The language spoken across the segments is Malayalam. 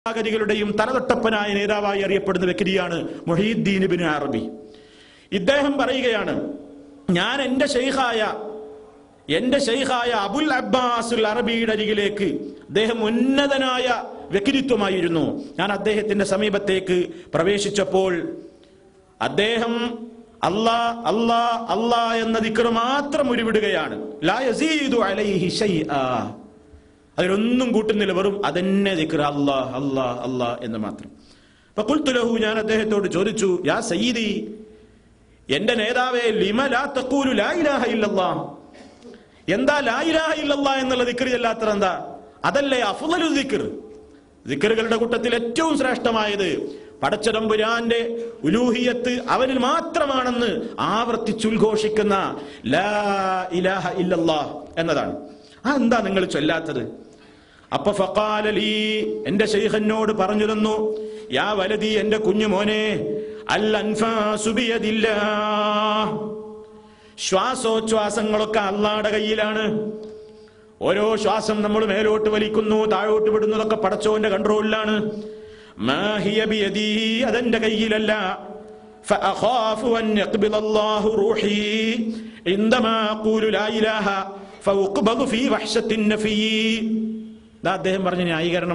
ചിന്താഗതികളുടെയും തലതൊട്ടപ്പനായ നേതാവായി അറിയപ്പെടുന്ന വ്യക്തിയാണ് മൊഹീദ്ദീൻ ബിൻ അറബി ഇദ്ദേഹം പറയുകയാണ് ഞാൻ എന്റെ ഷെയ്ഖായ എന്റെ ഷെയ്ഖായ അബുൽ അബ്ബാസുൽ അറബിയുടെ അരികിലേക്ക് അദ്ദേഹം ഉന്നതനായ വ്യക്തിത്വമായിരുന്നു ഞാൻ അദ്ദേഹത്തിന്റെ സമീപത്തേക്ക് പ്രവേശിച്ചപ്പോൾ അദ്ദേഹം അല്ലാ അല്ലാ അല്ലാ എന്ന ദിക്ർ മാത്രം ഉരുവിടുകയാണ് ലാ യസീദു അലൈഹി ഷൈആ അതിലൊന്നും കൂട്ടുന്നില്ല വെറും അതന്നെ ദിക്ർ അല്ലാ അല്ലാ അല്ലാ എന്ന് മാത്രം അപ്പൊ കുൽത്തുലഹു ഞാൻ അദ്ദേഹത്തോട് ചോദിച്ചു യാ സയ്യിദി എന്റെ നേതാവേ ലിമ ലാ തഖൂലു ലാ ഇലാഹ ഇല്ലല്ലാ എന്താ ലാ ഇലാഹ ഇല്ലല്ലാ എന്നുള്ള ദിക്ർ ചെല്ലാത്തത് എന്താ അതല്ലേ അഫ്ളലു ദിക്ർ ദിക്റുകളുടെ കൂട്ടത്തിൽ ഏറ്റവും ശ്രേഷ്ഠമായത് പടച്ചതമ്പുരാന്റെ ഉലൂഹിയത്ത് അവനിൽ മാത്രമാണെന്ന് ആവർത്തിച്ചുദ്ഘോഷിക്കുന്ന ലാ ഇലാഹ ഇല്ലല്ലാ എന്നതാണ് ആ എന്താ നിങ്ങൾ ചൊല്ലാത്തത് അപ്പൊ ഫക്കാലലി എന്റെ ശൈഖനോട് പറഞ്ഞു തന്നു യാ വലതി എന്റെ കുഞ്ഞു മോനെ അൽ അൻഫാസു ബിയദില്ലാ. ശ്വാസോച്ഛ്വാസങ്ങളൊക്കെ അള്ളാടെ കയ്യിലാണ് ഓരോ ശ്വാസം നമ്മൾ മേലോട്ട് വലിക്കുന്നു താഴോട്ട് വിടുന്നതൊക്കെ പടച്ചോന്റെ കൺട്രോളിലാണ് മാ ഹിയ ബിയദീ, അതെന്റെ കയ്യിലല്ല فأخاف أن يقبض الله روحي عندما أقول لا إله فأقبض في وحشة النفي ദാ അദ്ദേഹം പറഞ്ഞ ന്യായീകരണം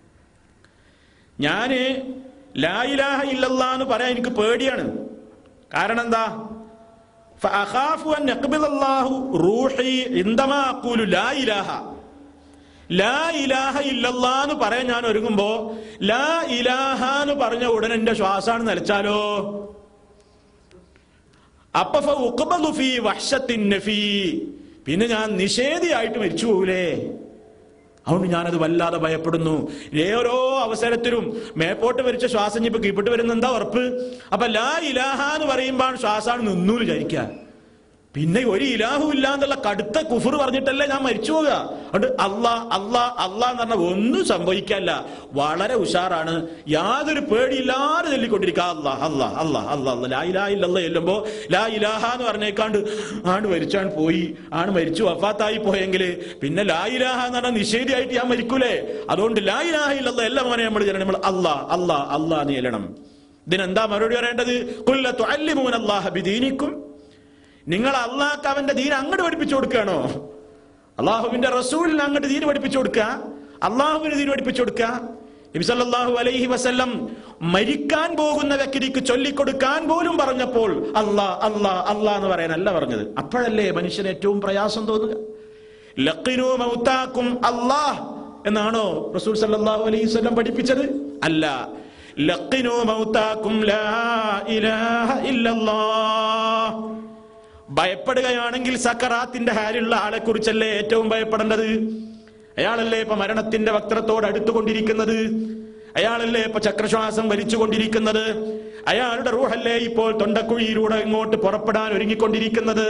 ഞാന് ലായിലാഹ ഇല്ലല്ലാ എന്ന് പറയാൻ എനിക്ക് പേടിയാണ് കാരണം എന്താ فأخاف أن يقبض الله روحي عندما أقول لا إله ലാ ഇലാഹ ഇല്ലല്ലാ എന്ന് പറയാൻ ഞാൻ ഒരുങ്ങുമ്പോ ലാ ഇലാഹ എന്ന് പറഞ്ഞ ഉടനെ എന്റെ ശ്വാസാണ് നിലച്ചാലോ അപ്പൊ ഫ ഉഖ്ബദു ഫീ വഹ്ശത്തിൻ നഫീ. പിന്നെ ഞാൻ നിഷേധിയായിട്ട് മരിച്ചു പോകൂലേ അതുകൊണ്ട് ഞാനത് വല്ലാതെ ഭയപ്പെടുന്നു ഓരോ അവസരത്തിലും മേപ്പോട്ട് വരിച്ച ശ്വാസം ഇപ്പൊ കീപ്പിട്ട് വരുന്ന എന്താ ഉറപ്പ് അപ്പൊ ലാ ഇലാഹ എന്ന് പറയുമ്പോൾ ശ്വാസാണ് നിന്നു വിചാരിക്കുക പിന്നെ ഒരു ഇലാഹു ഇല്ല എന്നുള്ള കടുത്ത കുഫർ പറഞ്ഞിട്ടല്ലേ ഞാൻ മരിച്ചു പോകുക അതുകൊണ്ട് അല്ലാ അല്ലാ അല്ലാ എന്ന് പറഞ്ഞാൽ ഒന്നും സംഭവിക്കാല്ല വളരെ ഉഷാറാണ് യാതൊരു പേടിയില്ലാതെ ചൊല്ലിക്കൊണ്ടിരിക്കുക അല്ലാ അല്ലാ അല്ലാ അല്ലാ അല്ലാ ലാ ഇലാഹ ഇല്ലല്ലാ ചെല്ലുമ്പോ ലാ ഇലാഹ എന്ന് പറഞ്ഞേക്കാണ്ട് ആണ് മരിച്ചാണ് പോയി ആണ് മരിച്ചു വഫാത്തായി പോയെങ്കിൽ പിന്നെ ലാ ഇലാഹ എന്ന് പറഞ്ഞാൽ നിഷേധിയായിട്ട് ഞാൻ മരിക്കൂലേ അതുകൊണ്ട് ലാ ഇലാഹ ഇല്ലല്ലാ എല്ലാം മോനെ നമ്മൾ ചെല്ലണം നമ്മൾ അല്ലാ അല്ലാ അല്ലാ എന്ന് ചെല്ലണം ഇതിനെന്താ മറുപടി പറയേണ്ടത് കുല്ല തുഅല്ലിമൂന അല്ലാഹ ബിദീനിക്കും നിങ്ങൾ അള്ളാഹ്ക്ക് അവന്റെ ദീൻ അങ്ങോട്ട് പഠിപ്പിച്ചു കൊടുക്കുകയാണോ അള്ളാഹുവിന്റെ റസൂലിന് അങ്ങോട്ട് ദീൻ പഠിപ്പിച്ചു കൊടുക്കുക അള്ളാഹുവിന് ദീൻ പഠിപ്പിച്ചു കൊടുക്കുക നബി സല്ലല്ലാഹു അലൈഹി വസല്ലം മരിക്കാൻ പോകുന്ന വ്യക്തിക്ക് ചൊല്ലിക്കൊടുക്കാൻ പോലും പറഞ്ഞപ്പോൾ അല്ലാ അല്ലാ അല്ലാ എന്ന് പറയാനല്ല പറഞ്ഞത് അപ്പോഴല്ലേ മനുഷ്യന് ഏറ്റവും പ്രയാസം തോന്നുക ലഖിനു മൗതാക്കും അല്ലാഹ് എന്നാണോ റസൂൽ സല്ലല്ലാഹു അലൈഹി വസല്ലം പഠിപ്പിച്ചത് അല്ല ലഖിനു മൗതാക്കും ലാ ഇലാഹ ഇല്ലല്ലാഹ് ഭയപ്പെടുകയാണെങ്കിൽ സക്കറാത്തിന്റെ ഹാലുള്ള ആളെ കുറിച്ചല്ലേ ഏറ്റവും ഭയപ്പെടേണ്ടത് അയാളല്ലേ ഇപ്പൊ മരണത്തിന്റെ വക്രത്തോട് അടുത്തുകൊണ്ടിരിക്കുന്നത് അയാളല്ലേ ഇപ്പൊ ചക്രശ്വാസം വലിച്ചുകൊണ്ടിരിക്കുന്നത് അയാളുടെ റൂഹല്ലേ ഇപ്പോൾ തൊണ്ടക്കുഴിയിലൂടെ ഇങ്ങോട്ട് പുറപ്പെടാൻ ഒരുങ്ങിക്കൊണ്ടിരിക്കുന്നത്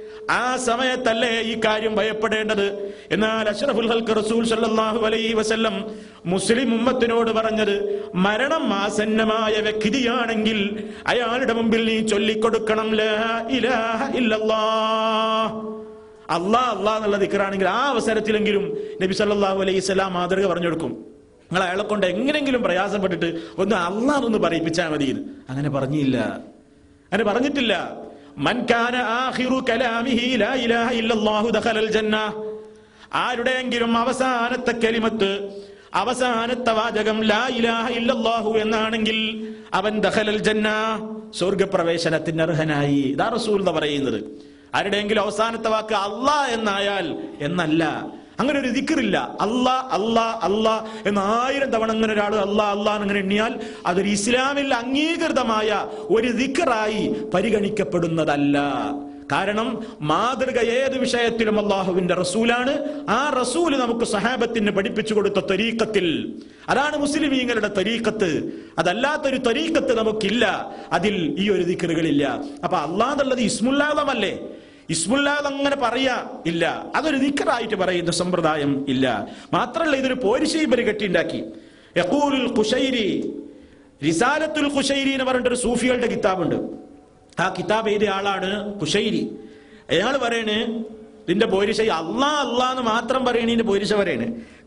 ആ സമയത്തല്ലേ ഈ കാര്യം ഭയപ്പെടേണ്ടത് എന്നാൽ അഷ്റഫുൽ ഹൽക്ക് റസൂൽ സല്ലല്ലാഹു അലൈഹി വസല്ലം മുസ്ലിം ഉമ്മത്തിനോട് പറഞ്ഞത് മരണം ആസന്നമായ വ്യക്തിയാണെങ്കിൽ അയാളുടെ മുമ്പിൽ നീ ചൊല്ലിക്കൊടുക്കണം ലാ ഇലാഹ ഇല്ലല്ലാഹ് അല്ലാ അല്ലാ എന്നുള്ള ദിക്കറാണെങ്കിൽ ആ അവസരത്തിലെങ്കിലും നബി സല്ലല്ലാഹു അലൈഹി സ്വലാം മാതൃക പറഞ്ഞു കൊടുക്കും നിങ്ങൾ അയാളെ കൊണ്ട് എങ്ങനെങ്കിലും പ്രയാസപ്പെട്ടിട്ട് ഒന്ന് അള്ളാന്നൊന്ന് പറയിപ്പിച്ചാൽ മതി എന്ന്. അങ്ങനെ പറഞ്ഞില്ല അങ്ങനെ പറഞ്ഞിട്ടില്ല മൻ കാന ആഖിറു കലാമിഹി ലാ ഇലാഹ ഇല്ലല്ലാഹു ദഖലൽ ജന്ന ആരുടെയെങ്കിലും അവസാനത്തെ കലിമത്ത് അവസാനത്തെ വാചകം ലാ ഇലാഹ ഇല്ലല്ലാഹു എന്നാണെങ്കിൽ അവൻ ദഖലൽ ജന്ന സ്വർഗപ്രവേശനത്തിന് അർഹനായി ഇതാ റസൂൽ എന്ന് പറയുന്നത് ആരുടെയെങ്കിലും അവസാനത്തെ വാക്ക് അല്ലാ എന്നായാൽ എന്നല്ല അങ്ങനെ ഒരു ദിക്കറില്ല അല്ലാ അല്ലാ അല്ലാ എന്ന് ആയിരം തവണ അങ്ങനെ ഒരാൾ അല്ലാ അല്ലാ അങ്ങനെ എണ്ണിയാൽ അതൊരു ഇസ്ലാമിൽ അംഗീകൃതമായ ഒരു ദിക്കറായി പരിഗണിക്കപ്പെടുന്നതല്ല കാരണം മാതൃക ഏത് വിഷയത്തിലും അള്ളാഹുവിന്റെ റസൂലാണ് ആ റസൂല് നമുക്ക് സഹാബത്തിന് പഠിപ്പിച്ചു കൊടുത്ത തരീക്കത്തിൽ അതാണ് മുസ്ലിമീങ്ങളുടെ തരീക്കത്ത് അതല്ലാത്തൊരു തരീക്കത്ത് നമുക്കില്ല അതിൽ ഈ ഒരു ദിക്കറുകളില്ല അപ്പൊ അള്ളാഹുള്ളത് ഇസ്മുല്ലാദമല്ലേ ഇസ്മുല്ലാദ് അങ്ങനെ പറയാ ഇല്ല അതൊരു ദിക്കറായിട്ട് പറയുന്ന സമ്പ്രദായം ഇല്ല മാത്രമല്ല ഇതൊരു പോരിശി പരികെട്ടി ഉണ്ടാക്കി യഖൂലുൽ ഖുശൈരി റിസാലത്തുൽ ഖുശൈരി എന്ന് പറഞ്ഞിട്ടൊരു സൂഫികളുടെ കിതാബുണ്ട് ആ കിതാബ് എഴുതിയ ആളാണ് ഖുശൈരി അയാൾ പറയണ് ഇതിന്റെ പോരിശ അള്ളാ അള്ളാ എന്ന് മാത്രം പറയണതിന്റെ പോരിശ പറയണ്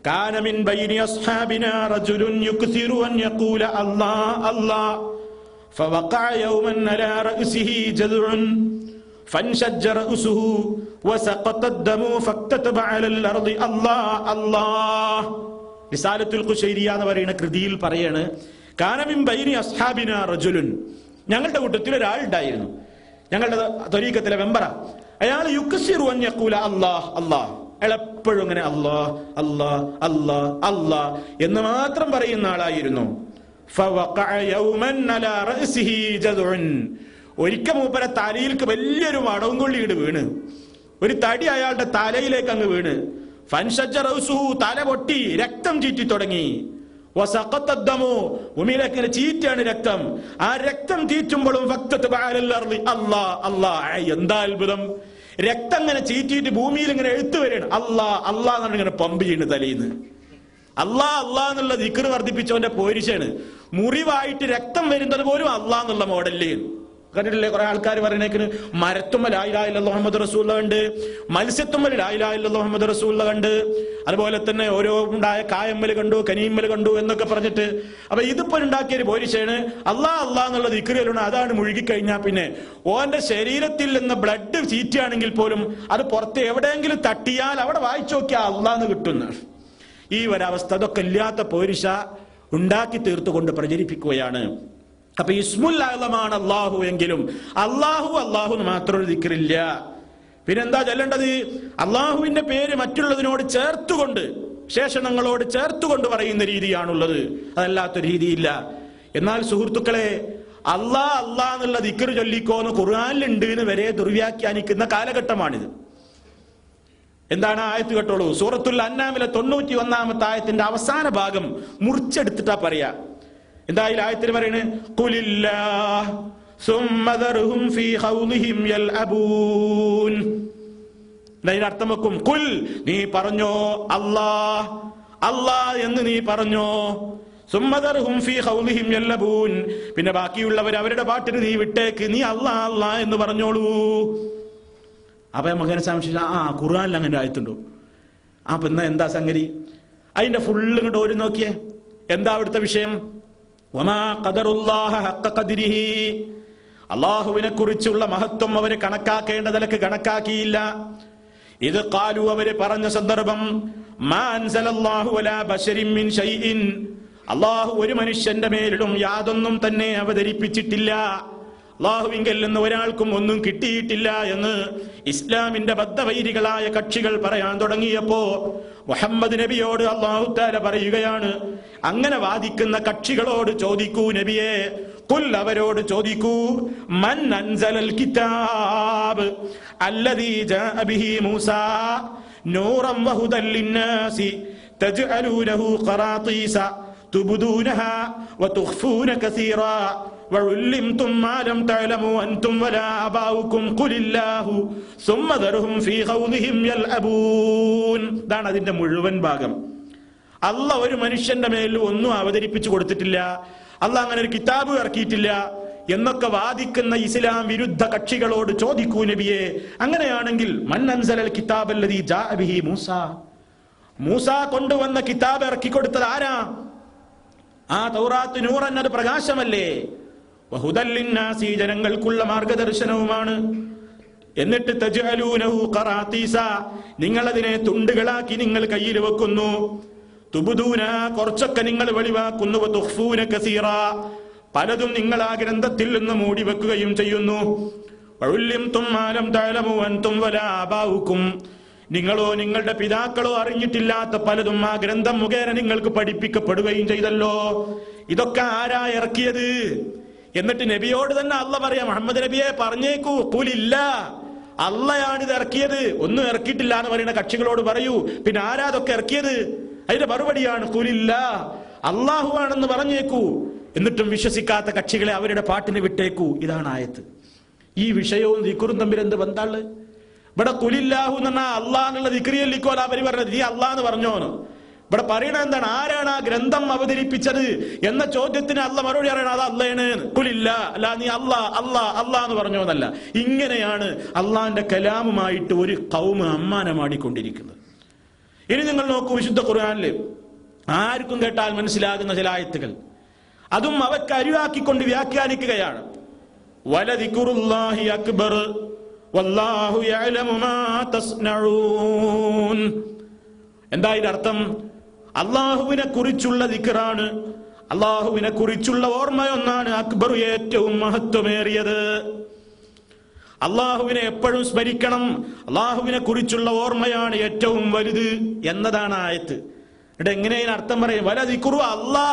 കാന മിൻ ബൈനി അസ്ഹാബിനാ റജുലുൻ യുക്സിറു അൻ യഖൂല അല്ലാഹ് അല്ലാഹ് فوقع يوما على رأسه جذع فانشج رأسه وسقط الدم فاكتتب على الأرض الله الله റിസാലത്തുൽ ഖുശൈരിയ എന്ന് പറയുന്ന കൃതിയിൽ പറയാണ് കാനമിൻ ബൈനി അസ്ഹാബിന റജുലുൻ ഞങ്ങളുടെ കൂട്ടത്തിൽ ഒരാളുണ്ടായിരുന്നു ഞങ്ങളുടെ തൊരീക്കത്തിലെ മെമ്പറ അയാൾ യുക്കസിറു അൻ യഖൂല അല്ലാഹ് അല്ലാഹ് അയാൾ എപ്പോഴും ഇങ്ങനെ അല്ലാഹ് അല്ലാഹ് അല്ലാഹ് അല്ലാഹ് എന്ന് മാത്രം പറയുന്ന ആളായിരുന്നു فوقع يوما على رأسه جذع. ഒരിക്കൽ മൂപ്പര തലയിലേക്ക് വലിയൊരു മടവും കൊള്ളിയിട്ട് വീണ് ഒരു തടി അയാളുടെ തലയിലേക്ക് അങ്ങ് വീണ് ഫൻഷജ്ജ റൗസുഹു തല പൊട്ടി രക്തം ചീറ്റി തുടങ്ങി വസഖത്തദ്ദമു ഭൂമിയിലേക്ക് ഇങ്ങനെ ചീറ്റാണ് രക്തം ആ രക്തം ചീറ്റുമ്പോഴും ഫക്തത്ത് ബഅലൽ അർളി അല്ലാ അല്ലാ ഐ, എന്താ അത്ഭുതം രക്തം ഇങ്ങനെ ചീറ്റിയിട്ട് ഭൂമിയിൽ ഇങ്ങനെ എഴുത്തു വരികയാണ് അല്ലാ അല്ലാ എന്നാണ് ഇങ്ങനെ പമ്പ് ചെയ്യുന്നത് തലയിന്ന് അല്ലാ അല്ലാ എന്നുള്ള ദിക്കറ് വർദ്ധിപ്പിച്ചവന്റെ പോരിശാണ് മുറിവായിട്ട് രക്തം വരുന്നത് പോലും അല്ലാ എന്നുള്ള മോഡലില് കണ്ടിട്ടില്ലേ കുറെ ആൾക്കാർ പറയുന്നേക്കിന് മരത്തുമ്മ ലായിലായില്ല മുഹമ്മദ് റസൂല്ല കണ്ട് മത്സ്യത്തുമ്മൽ ലായിലായില്ല മുഹമ്മദ് റസൂല്ല കണ്ട് അതുപോലെ തന്നെ ഓരോ ഉണ്ടായ കായമ്മൽ കണ്ടു കനിയമ്മൽ കണ്ടു എന്നൊക്കെ പറഞ്ഞിട്ട് അപ്പൊ ഇതിപ്പോ ഉണ്ടാക്കിയ ഒരു പോരിശാണ് അല്ലാ അല്ലാ എന്നുള്ള ദിക്കറിലാണ് അതാണ് മുഴുകിക്കഴിഞ്ഞാൽ പിന്നെ ഓന്റെ ശരീരത്തിൽ നിന്ന് ബ്ലഡ് ചീറ്റുകയാണെങ്കിൽ പോലും അത് പുറത്ത് എവിടെയെങ്കിലും തട്ടിയാൽ അവിടെ വായിച്ചു നോക്കിയാൽ അല്ലാന്ന് കിട്ടുന്നു ഈ ഒരവസ്ഥ അതൊക്കെ ഇല്ലാത്ത പോരിശ ഉണ്ടാക്കി തീർത്തുകൊണ്ട് പ്രചരിപ്പിക്കുകയാണ് അപ്പൊ ഇസ്മുല്ലാഹമാണ് അള്ളാഹു എങ്കിലും അള്ളാഹു അള്ളാഹു എന്ന് മാത്രം ഒരു ദിക്റില്ല പിന്നെന്താ ചൊല്ലേണ്ടത് അള്ളാഹുവിന്റെ പേര് മറ്റുള്ളതിനോട് ചേർത്തുകൊണ്ട് ശേഷണങ്ങളോട് ചേർത്തുകൊണ്ട് പറയുന്ന രീതിയാണുള്ളത് അതല്ലാത്തൊരു രീതിയില്ല എന്നാൽ സുഹൃത്തുക്കളെ അള്ളാ അള്ളാ എന്നുള്ള ദിക്കറ് ചൊല്ലിക്കോന്ന് ഖുർആാനിലുണ്ട് എന്ന് വരെ ദുർവ്യാഖ്യാനിക്കുന്ന കാലഘട്ടമാണിത് എന്താണ് ആ ആയത്ത് കേട്ടോളൂ സൂറത്തുൽ അന്നാമിലെ തൊണ്ണൂറ്റി ഒന്നാമത്തെ ആയത്തിന്റെ അവസാന ഭാഗം മുറിച്ചെടുത്തിട്ടാ പറയാ എന്തായാലും ആയത്തിൽ പറയുന്നത് കുലില്ലാഹ് ثم ذرهم في خوضهم يلعبون അതിന് അർത്ഥം വെക്കും കുൽ നീ പറഞ്ഞോ അല്ലാ അല്ലാ എന്ന് നീ പറഞ്ഞോ സുമ്മദർഹും ഫീ ഖൗലിഹിം യല്ലബൂൻ പിന്നെ ബാക്കിയുള്ളവർ അവരുടെ പാട്ടിന് നീ വിട്ടേക്ക് നീ അല്ലാ അല്ലാ എന്ന് പറഞ്ഞോളൂ അപ്പൊ മകനെ സംശയിച്ച ആ ഖുർആനിൽ അങ്ങനെ ആയത്തുണ്ടോ ആ അപ്പൊ എന്നാ എന്താ സംഗതി അതിന്റെ ഫുള്ള് ഇങ്ങോട്ട് ഓരി നോക്കിയേ എന്താ അവിടുത്തെ വിഷയം വമാ ഖദറുല്ലാഹ ഹഖ ഖദ്രിഹി അള്ളാഹുവിനെ കുറിച്ചുള്ള മഹത്വം അവര് കണക്കാക്കേണ്ടതിലക്ക് കണക്കാക്കിയില്ല ഇത് കാലു അവര് പറഞ്ഞ സന്ദർഭം മാ അൻസലല്ലാഹു അലാ ബശരിൻ മിൻ ഷൈഇൻ അള്ളാഹു ഒരു മനുഷ്യന്റെ മേലിലും യാതൊന്നും തന്നെ അവതരിപ്പിച്ചിട്ടില്ല അള്ളാഹുവിങ്കൽ നിന്ന് ഒരാൾക്കും ഒന്നും കിട്ടിയിട്ടില്ല എന്ന് ഇസ്ലാമിന്റെ ബദ്ധവൈരികളായ കക്ഷികൾ പറയാൻ തുടങ്ങിയപ്പോ മുഹമ്മദ് നബിയോട് അള്ളാഹു താല പറയുകയാണ് അങ്ങനെ വാദിക്കുന്ന കക്ഷികളോട് ചോദിക്കൂ നബിയെ കുൽ അവരോട് ചോദിക്കൂ മൻ അൻസലൽ കിതാബ് അല്ലദീ ജാഅ ബിഹി മൂസ നൂറൻ വഹുദൻ ലിന്നാസി തജ്അലൂനഹു ഖറാതീസ تبدونها وتخفون كثيرا وعلمتم ما لم تعلموا أنتم ولا آباؤكم قل الله ثم ذرهم في خوضهم يلعبون ഇതാണ് അതിന്റെ മുഴുവൻ ഭാഗം അല്ല ഒരു മനുഷ്യന്റെ മേലിൽ ഒന്നും അവതരിപ്പിച്ചു കൊടുത്തിട്ടില്ല അല്ല അങ്ങനെ ഒരു കിതാബ് ഇറക്കിയിട്ടില്ല എന്നൊക്കെ വാദിക്കുന്ന ഇസ്ലാം വിരുദ്ധ കക്ഷികളോട് ചോദിക്കൂ നബിയെ അങ്ങനെയാണെങ്കിൽ മൻ അൻസലൽ കിതാബല്ലദീ ജാഅ ബിഹി മൂസ മൂസ കൊണ്ടുവന്ന കിതാബ് ഇറക്കി കൊടുത്തത് ആരാ ആ തൗറാത്ത് നൂർ എന്നത് പ്രകാശമല്ലേ വഹുദല്ലിന്നാസി ജനങ്ങൾക്കുള്ള മാർഗദർശനവുമാണ് എന്നിട്ട് തജ്അലൂനഹു ഖറാത്തീസ നിങ്ങൾ അതിനെ തുണ്ടുകളാക്കി നിങ്ങൾ കയ്യിൽ വെക്കുന്നു തുബുദൂന കുറച്ചൊക്കെ നിങ്ങൾ വെളിവാക്കുന്നു തുഖ്ഫൂന കസീറ പലതും നിങ്ങൾ ആ ഗ്രന്ഥത്തിൽ നിന്ന് മൂടി വെക്കുകയും ചെയ്യുന്നു വഉല്ലിംതും മാ ലം തഅലമു അൻതും വലാ ആബാഉക്കും നിങ്ങളോ നിങ്ങളുടെ പിതാക്കളോ അറിഞ്ഞിട്ടില്ലാത്ത പലതും ആ ഗ്രന്ഥം മുഖേന നിങ്ങൾക്ക് പഠിപ്പിക്കപ്പെടുകയും ചെയ്തല്ലോ ഇതൊക്കെ ആരാ ഇറക്കിയത് എന്നിട്ട് നബിയോട് തന്നെ അല്ല പറയാ മുഹമ്മദ് നബിയെ പറഞ്ഞേക്കൂ കൂലില്ല അള്ളയാണ് ഇത് ഇറക്കിയത് ഒന്നും ഇറക്കിയിട്ടില്ല എന്ന് പറയുന്ന കക്ഷികളോട് പറയൂ പിന്നെ ആരാ അതൊക്കെ ഇറക്കിയത് അതിന്റെ മറുപടിയാണ് കൂലില്ല അള്ളാഹു ആണെന്ന് പറഞ്ഞേക്കൂ എന്നിട്ടും വിശ്വസിക്കാത്ത കക്ഷികളെ അവരുടെ പാട്ടിന് വിട്ടേക്കൂ ഇതാണ് ആയത്ത് ഈ വിഷയവും ദിക്കുറും തമ്മിൽ എന്ത് ബന്ധാള് ഇവിടെ കുലില്ലാഹു എന്ന് പറഞ്ഞാൽ അള്ളാഹ് എന്നുള്ള ദിക്രിയല്ലിക്കോല അവര് പറഞ്ഞത് നീ അള്ളാഹ് എന്ന് പറഞ്ഞോന്ന് ഇവിടെ പറയണത് എന്താണ് ആരാണ് ആ ഗ്രന്ഥം അവതരിപ്പിച്ചത് എന്ന ചോദ്യത്തിന് അല്ല മറുപടി പറയണത് അത് അള്ളയാണ് കുലില്ല അല്ല നീ അല്ലാ അല്ലാ അല്ലാ എന്ന് പറഞ്ഞോന്നല്ല ഇങ്ങനെയാണ് അള്ളാഹിന്റെ കലാമുമായിട്ട് ഒരു കൗമ അമ്മാനമാടിക്കൊണ്ടിരിക്കുന്നത് ഇനി നിങ്ങൾ നോക്കൂ വിശുദ്ധ ഖുർആനില് ആർക്കും കേട്ടാൽ മനസ്സിലാകുന്ന ചില ആയത്തുകൾ അതും അവക്ക് അരിവാക്കിക്കൊണ്ട് വ്യാഖ്യാനിക്കുകയാണ് വലദിക്കുറുല്ലാഹി അക്ബർ വല്ലാഹു യഅലമു മാ തസ്നഊൻ എന്താ ഇതിന്റെ അർത്ഥം അള്ളാഹുവിനെ കുറിച്ചുള്ള ദിക്റാണ് അള്ളാഹുവിനെ കുറിച്ചുള്ള ഓർമ്മയൊന്നാണ് അക്ബർ ഏറ്റവും മഹത്വമേറിയത് അള്ളാഹുവിനെ എപ്പോഴും സ്മരിക്കണം അള്ളാഹുവിനെ കുറിച്ചുള്ള ഓർമ്മയാണ് ഏറ്റവും വലുത് എന്നതാണ് ആയത്ത് ഇവിടെ എങ്ങനെ ഇതിന് അർത്ഥം പറയും വല ദിക്കുറു അല്ലാ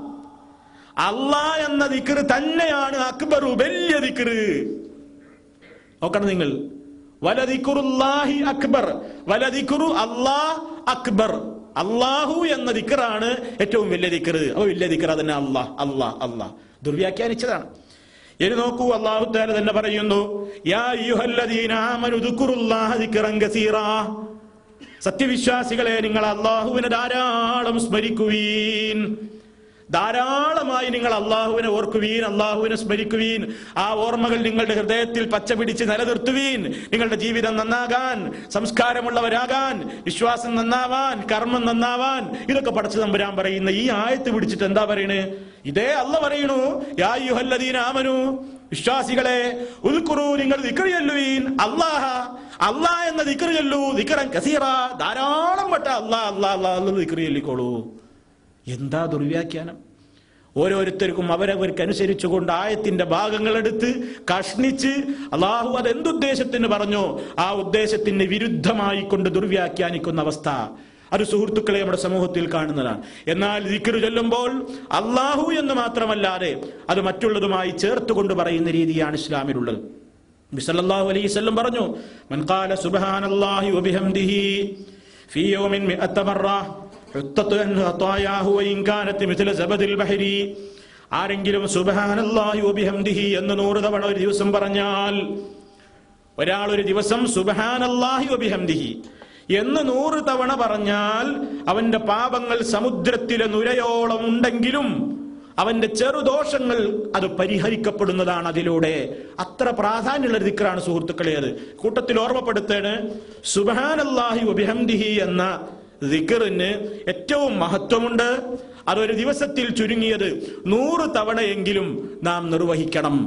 അല്ലാ എന്ന ദിക്റ് തന്നെയാണ് അക്ബറു വലിയ ദിക്റ് നോക്കണം നിങ്ങൾ വലദിക്കുറുല്ലാഹി അക്ബർ വലദിക്കുറു അല്ലാ അക്ബർ അള്ളാഹു എന്ന ദിക്കറാണ് ഏറ്റവും വലിയ ദിക്കറ് അപ്പൊ വലിയ ദിക്കറ തന്നെ അള്ളാഹ് അള്ളാഹ് അള്ളാഹ് ദുർവ്യാഖ്യാനിച്ചതാണ് ഇനി നോക്കൂ അള്ളാഹു താല തന്നെ പറയുന്നു യാ അയ്യുഹല്ലദീന ആമനു ദുക്കുറുല്ലാഹ ദിക്റൻ കസീറാ സത്യവിശ്വാസികളെ നിങ്ങൾ അള്ളാഹുവിനെ ധാരാളം സ്മരിക്കുവീൻ ധാരാളമായി നിങ്ങൾ അള്ളാഹുവിനെ ഓർക്കുവീൻ അള്ളാഹുവിനെ സ്മരിക്കുവീൻ ആ ഓർമ്മകൾ നിങ്ങളുടെ ഹൃദയത്തിൽ പച്ച പിടിച്ച് നിലനിർത്തുവീൻ നിങ്ങളുടെ ജീവിതം നന്നാകാൻ സംസ്കാരമുള്ളവരാകാൻ വിശ്വാസം നന്നാവാൻ കർമ്മം നന്നാവാൻ ഇതൊക്കെ പഠിച്ചു തമ്പുരാൻ പറയുന്ന ഈ ആയത്ത് പിടിച്ചിട്ട് എന്താ പറയണ് ഇതേ അല്ല പറയണു യാ യുഹല്ലദീന ആമനു വിശ്വാസികളെ ഉൽക്കുറു നിങ്ങൾ ദിക്കറി ചൊല്ലുവീൻ അള്ളാഹ അള്ളാഹ എന്ന ദിക്കറി ചൊല്ലു ദിക്കറൻ കസീറ ധാരാളം വട്ട അള്ളാ അള്ളാ അള്ളാ എന്ന് ദിക്കറി ചൊല്ലിക്കോളൂ എന്താ ദുർവ്യാഖ്യാനം ഓരോരുത്തർക്കും അവരവർക്ക് അനുസരിച്ചുകൊണ്ട് ആയത്തിന്റെ ഭാഗങ്ങൾ എടുത്ത് കഷ്ണിച്ച് അള്ളാഹു അത് എന്തുദ്ദേശത്തിന് പറഞ്ഞോ ആ ഉദ്ദേശത്തിന് വിരുദ്ധമായി കൊണ്ട് ദുർവ്യാഖ്യാനിക്കുന്ന അവസ്ഥ അത് സുഹൃത്തുക്കളെ നമ്മുടെ സമൂഹത്തിൽ കാണുന്നതാണ് എന്നാൽ ദിക്കറ് ചൊല്ലുമ്പോൾ അള്ളാഹു എന്ന് മാത്രമല്ലാതെ അത് മറ്റുള്ളതുമായി ചേർത്തുകൊണ്ട് പറയുന്ന രീതിയാണ് ഇസ്ലാമിലുള്ളത് ബിസല്ലല്ലാഹു അലൈഹി വസല്ലം പറഞ്ഞു മൻ ഖാല സുബ്ഹാനല്ലാഹി വബിഹംദിഹി ഫീ യൗമിൻ മിഅത്ത മറ ഹുത്തത്തു അൻ ഖതായാഹു വഇൻ കാനത് മിഥല സബദിൽ ബഹരി ആരെങ്കിലും സുബ്ഹാനല്ലാഹി വബിഹംദിഹി എന്ന് നൂറ് തവണ ഒരു ദിവസം പറഞ്ഞാൽ ഒരാൾ ഒരു ദിവസം സുബ്ഹാനല്ലാഹി വബിഹംദിഹി എന്ന് നൂറ് തവണ പറഞ്ഞാൽ അവന്റെ പാപങ്ങൾ സമുദ്രത്തിലെ നുരയോളം ഉണ്ടെങ്കിലും അവന്റെ ചെറുദോഷങ്ങൾ അത് പരിഹരിക്കപ്പെടുന്നതാണ് അതിലൂടെ അത്ര പ്രാധാന്യമുള്ള ഒരു ദിക്റാണ് സുഹൃത്തുക്കളെ അത് കൂട്ടത്തിൽ ഓർമ്മപ്പെടുത്തേണ് സുബാനല്ലാഹി വബിഹംദിഹി എന്ന ദിക്റിന് ഏറ്റവും മഹത്വമുണ്ട് അതൊരു ദിവസത്തിൽ ചുരുങ്ങിയത് നൂറ് തവണയെങ്കിലും നാം നിർവഹിക്കണം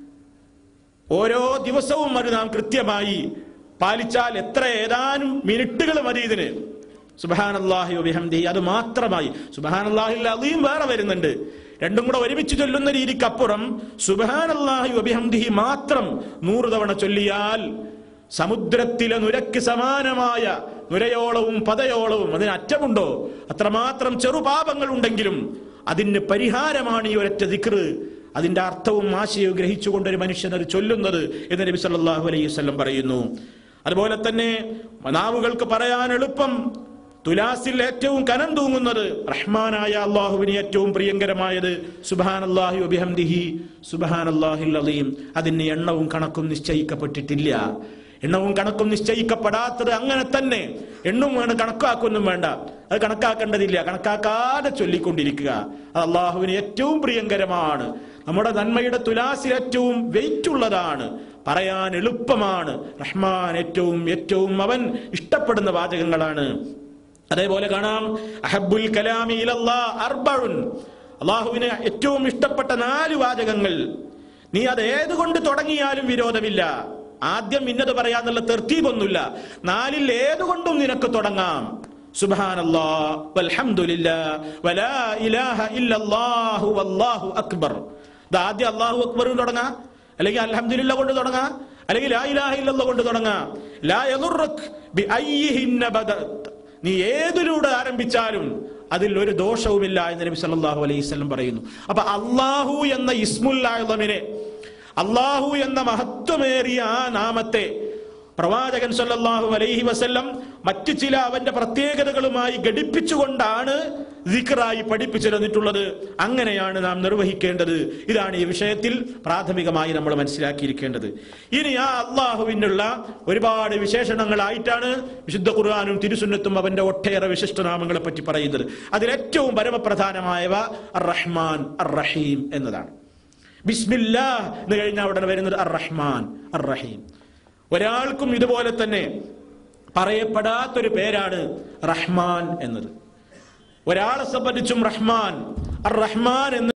ഓരോ ദിവസവും അത് നാം കൃത്യമായി പാലിച്ചാൽ എത്ര ഏതാനും മിനിറ്റുകൾ മതി ഇതിന് സുബാനല്ലാഹി വബിഹംദി അത് മാത്രമായി സുബാനല്ലാഹിൽ അലീം വേറെ വരുന്നുണ്ട് രണ്ടും കൂടെ ഒരുമിച്ച് ചൊല്ലുന്ന രീതിക്കപ്പുറം സുബാനല്ലാഹി വബിഹംദിഹി മാത്രം നൂറ് തവണ ചൊല്ലിയാൽ സമുദ്രത്തിലെ നുരക്ക് സമാനമായ നുരയോളവും പതയോളവും അതിന് അറ്റമുണ്ടോ അത്രമാത്രം ചെറുപാപങ്ങൾ ഉണ്ടെങ്കിലും അതിന് പരിഹാരമാണ് ഈ ഒരൊറ്റ ദിക്റ് അതിന്റെ അർത്ഥവും ആശയവും ഗ്രഹിച്ചുകൊണ്ട് ഒരു മനുഷ്യൻ അത് ചൊല്ലുന്നത് എന്ന് നബി സല്ലല്ലാഹു അലൈഹി വസല്ലം പറയുന്നു അതുപോലെ തന്നെ നാവുകൾക്ക് പറയാൻ എളുപ്പം തുലാസിൽ ഏറ്റവും കനം തൂങ്ങുന്നത് റഹ്മാനായ അള്ളാഹുവിന് ഏറ്റവും പ്രിയങ്കരമായത് സുബാനല്ലാഹി വബിഹംദിഹി സുബാനല്ലാഹിൽ അലീം അതിന് എണ്ണവും കണക്കും നിശ്ചയിക്കപ്പെട്ടിട്ടില്ല എണ്ണവും കണക്കും നിശ്ചയിക്കപ്പെടാത്തത് അങ്ങനെ തന്നെ എണ്ണും വേണം കണക്കാക്കൊന്നും വേണ്ട അത് കണക്കാക്കേണ്ടതില്ല കണക്കാക്കാതെ ചൊല്ലിക്കൊണ്ടിരിക്കുക അത് അള്ളാഹുവിന് ഏറ്റവും പ്രിയങ്കരമാണ് നമ്മുടെ നന്മയുടെ തുലാസിൽ ഏറ്റവും വെയിറ്റ് ഉള്ളതാണ് പറയാൻ എളുപ്പമാണ് റഹ്മാൻ ഏറ്റവും ഏറ്റവും അവൻ ഇഷ്ടപ്പെടുന്ന വാചകങ്ങളാണ് അതേപോലെ കാണാം അഹബുൽ കലാമി ഇലല്ലാ അർബഉൻ അള്ളാഹുവിന് ഏറ്റവും ഇഷ്ടപ്പെട്ട നാല് വാചകങ്ങൾ നീ അത് ഏതുകൊണ്ട് തുടങ്ങിയാലും വിരോധമില്ല ആദ്യം ഇന്നത് പറയാന്നുള്ള തെർത്തീബൊന്നുമില്ല നാലിൽ ഏതുകൊണ്ടും നിനക്ക് തുടങ്ങാം സുബ്ഹാനല്ലാ വൽഹംദുലില്ലാ വലാ ഇലാഹ ഇല്ലല്ലാഹു വല്ലാഹു അക്ബർ ഇത് ആദ്യം അല്ലാഹു അക്ബർ തുടങ്ങാം അല്ലെങ്കിൽ അൽഹംദുലില്ല കൊണ്ട് തുടങ്ങാം അല്ലെങ്കിൽ ലാ ഇലാഹ ഇല്ലല്ലാഹ് കൊണ്ട് തുടങ്ങാം ലാ യദുറക് ബി അയ്യിഹിന്ന ബദഅത് നീ ഏതിലൂടെ ആരംഭിച്ചാലും അതിൽ ഒരു ദോഷവുമില്ല എന്ന് നബി സല്ലല്ലാഹു അലൈഹി വസല്ലം പറയുന്നു അപ്പൊ അള്ളാഹു എന്ന ഇസ്മുല്ലാഹിനെ അള്ളാഹു എന്ന മഹത്വമേറിയ ആ നാമത്തെ പ്രവാചകൻ സല്ലല്ലാഹു അലൈഹി വസല്ലം മറ്റു ചില അവന്റെ പ്രത്യേകതകളുമായി ഘടിപ്പിച്ചുകൊണ്ടാണ് ദിക്റായി പഠിപ്പിച്ചു തന്നിട്ടുള്ളത് അങ്ങനെയാണ് നാം നിർവഹിക്കേണ്ടത് ഇതാണ് ഈ വിഷയത്തിൽ പ്രാഥമികമായി നമ്മൾ മനസ്സിലാക്കിയിരിക്കേണ്ടത് ഇനി ആ അള്ളാഹുവിനുള്ള ഒരുപാട് വിശേഷണങ്ങളായിട്ടാണ് വിശുദ്ധ ഖുർആാനും തിരുസുന്നത്തും അവന്റെ ഒട്ടേറെ വിശിഷ്ടനാമങ്ങളെ പറ്റി പറയുന്നത് അതിലേറ്റവും പരമപ്രധാനമായവ അർ റഹ്മാൻ അർ റഹീം എന്നതാണ് ബിസ്മില്ലാ എന്ന് കഴിഞ്ഞാൽ ഉടനെ വരുന്നത് അർ റഹ്മാൻ അർ റഹീം ഒരാൾക്കും ഇതുപോലെ തന്നെ പറയപ്പെടാത്തൊരു പേരാണ് റഹ്മാൻ എന്നത് ഒരാളെ സംബന്ധിച്ചും റഹ്മാൻ അർ റഹ്മാൻ എന്ന്